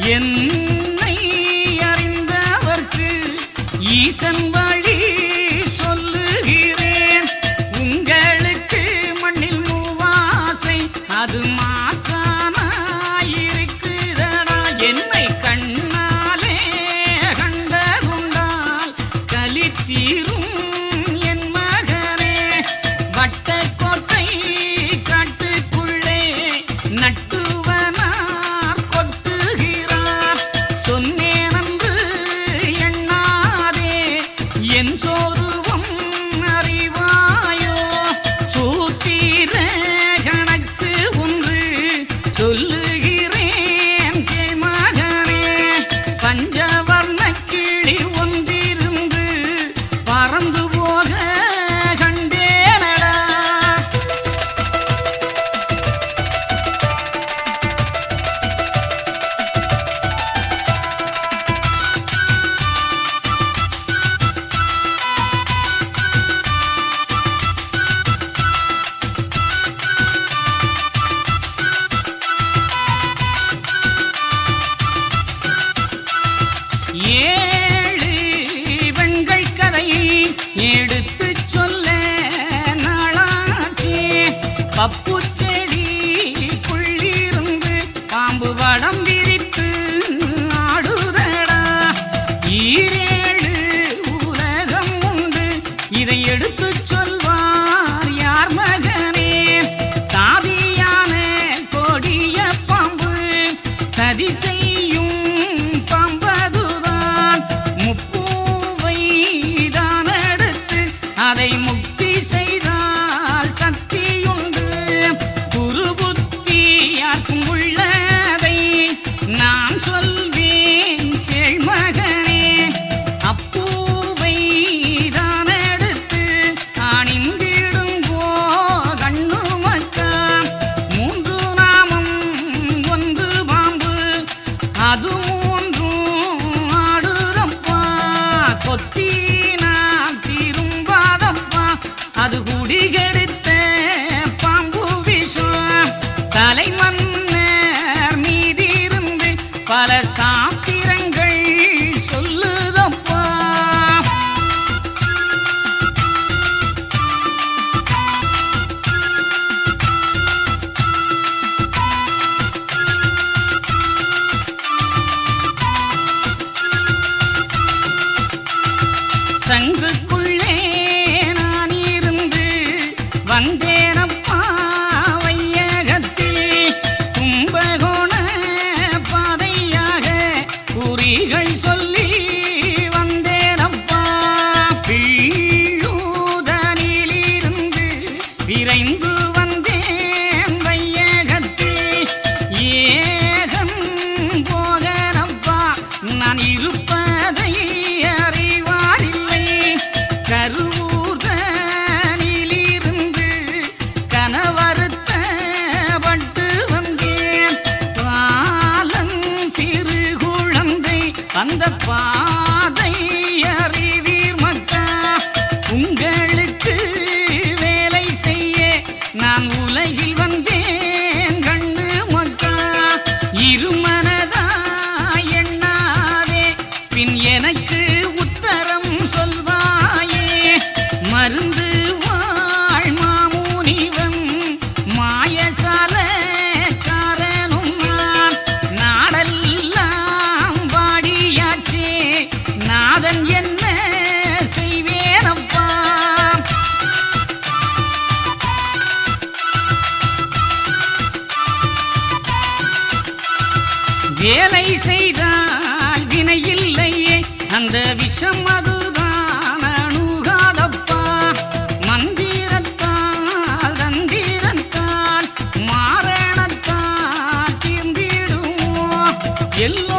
என்னை அறிந்தவர்க்கு ஈசன் வழி சொல்லுகிறேன் உங்களுக்கு மண்ணில் மூவாசை அது மாற்றானாயிருக்குதடா என்னை கண்ணாலே கண்டதுண்டால் கலித்தீரும் என் மகனே வட்டக்கோட்டை காட்டுக்குள்ளே நட்டுவனார் கொட்டுகிறார் சொன்னேன் அன்று எண்ணாதே என் சோருவம் அறிவாயோ சூத்திர கணக்கு ஒன்று சொல்லுகிறேன் கேள் மகனே பஞ்சவர்ண கிளி ஒன்றிருந்து பறந்து போக கண்டேனடா ஏழு பெண்கள் கதையை எடுத்துச் சொல்ல நாளாச்சே பப்பு செடி புள்ளிருந்து பாம்பு வடம் விரித்து ஆடுதடா ஈரேழு உலகம் உண்டு இதை எடுத்துச் சொல்வார் யார் மகனே சாதியான கொடிய பாம்பு சதி செய்யும் பாம்பதுதான் முப்பூவை தான் எடுத்து அதை முக்தி செய்தால் சக்தியுண்டு குருபுத்தி யாருக்கும் உள்ளதை நான் சொல்வேன் கேள் மகனே அப்பூவை தான் எடுத்து அணிந்திடுங்கோ கண்ணு மக்கா மூன்று நாமம் ஒன்று பாம்பு அது மூன்றும் ஆடுறப்பா கொத்தினா திரும்பாதப்பா அது குடிகெடுத்த பாம்பு விஷம் தலை மன்னர் மீதிருந்து பல சாத்திரங்கள் சொல்லுதப்பா சங்குக்குள்ளே நான் இருந்து வந்தேனப்பா வையகத்தில் கும்பகோண பாதையாக குறிகள் சொல்லி வந்தேனப்பா பிள்ளூதனிலிருந்து விரைந்து வந்தேன் வையகத்தில் ஏகன் போகனப்பா நான் இருப்பதை அறிவாரில்லை கருவூர்தனிலிருந்து கனவருத்த பட்டு வந்தேன் பாலன் சிறு குழந்தை அந்த பாதை அறிவீர் மக்கா உங்களுக்கு வேலை செய்ய நான் உலகில் வந்தேன் கண்ணு மக்கா இருமனதா எண்ணாதே பின் எனக்கு உத்தரம் சொல்வாயே மருந்து வாழ் மாமுனிவன் மாயசால காரனும் நான் நாடெல்லாம் வாடியாச்சே நாதன் என்ன செய்வேனப்பா வேலை செய்தால் வினை இல்லையே அந்த விஷம் அதுதான் அணுகாதப்பா மந்திரத்தால் தந்திரத்தால் மாரணத்தால் தீர்ந்திடுமோ எல்லா